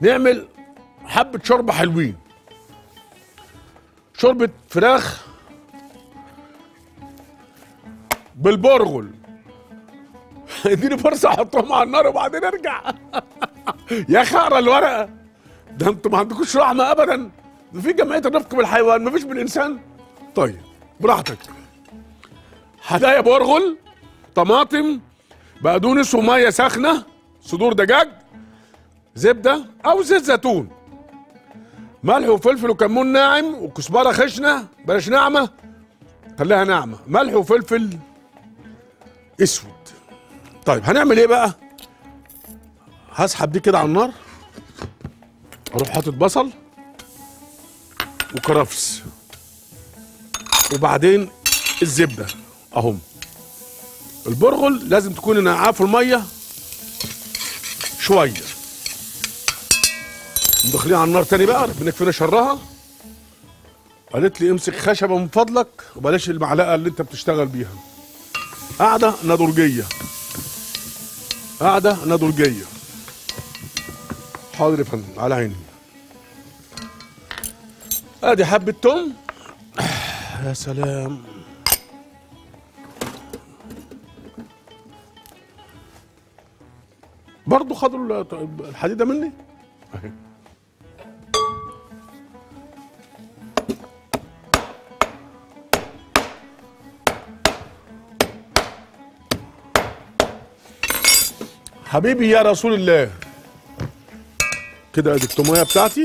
نعمل حبه شوربه حلوين شوربه فراخ بالبرغل اديني فرصه احطهم على النار وبعدين ارجع يا خير الورقه ده انتوا ما عندكوش رحمه ابدا ده في جمعيه الرفق بالحيوان مفيش بالانسان طيب براحتك هدايا برغل طماطم بقدونس وميه سخنه صدور دجاج زبده او زيت زيتون ملح وفلفل وكمون ناعم وكزبره خشنه بلاش ناعمه خليها ناعمه ملح وفلفل اسود طيب هنعمل ايه بقى هسحب دي كده على النار اروح حاطط بصل وكرفس وبعدين الزبده اهم البرغل لازم تكون نقعاه في الميه شويه داخلين على النار تاني بقى ربنا يكفينا شرها قالت لي امسك خشبه من فضلك وبلاش المعلقه اللي انت بتشتغل بيها قاعده نضرجيه قاعده نضرجيه حاضر يا فندم على عيني ادي حبه توم يا سلام برضه خدوا ال- الحديده مني اهي حبيبي يا رسول الله كده ادي التوميه بتاعتي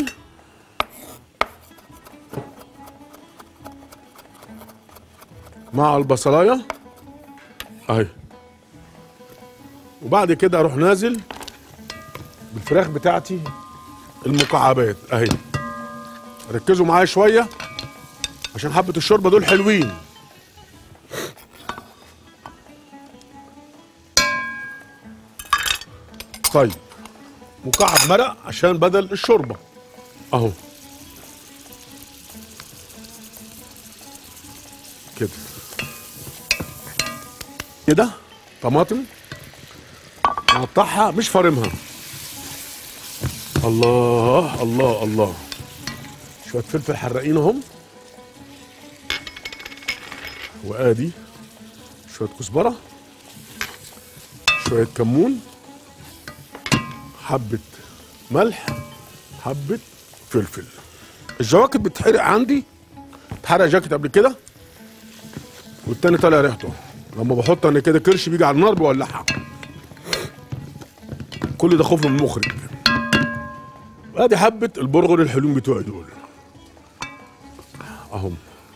مع البصلايه اهي وبعد كده اروح نازل بالفراخ بتاعتي المكعبات اهي ركزوا معايا شويه عشان حبه الشوربه دول حلوين طيب مكعب مرق عشان بدل الشوربه اهو كده كده طماطم مقطعها مش فارمها الله الله الله شويه فلفل حراقين اهم وادي شويه كزبره شويه كمون حبه ملح حبه فلفل الجواكت بتتحرق عندي اتحرق جاكيت قبل كده والتاني طالع ريحته لما بحط انا كده كرش بيجي على النار بولعها كل ده خوف من المخرج ادي حبه البرغل الحلوين بتوعي دول اهم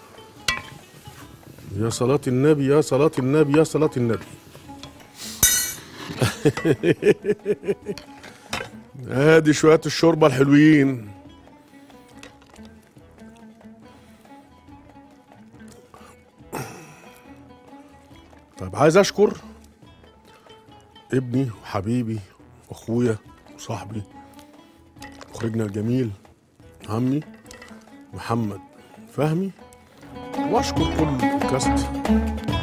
يا صلاة النبي يا صلاة النبي يا صلاة النبي ادي شوية الشوربة الحلوين طيب عايز اشكر ابني وحبيبي واخويا وصاحبي مخرجنا الجميل عمي محمد فهمي واشكر كل الكاست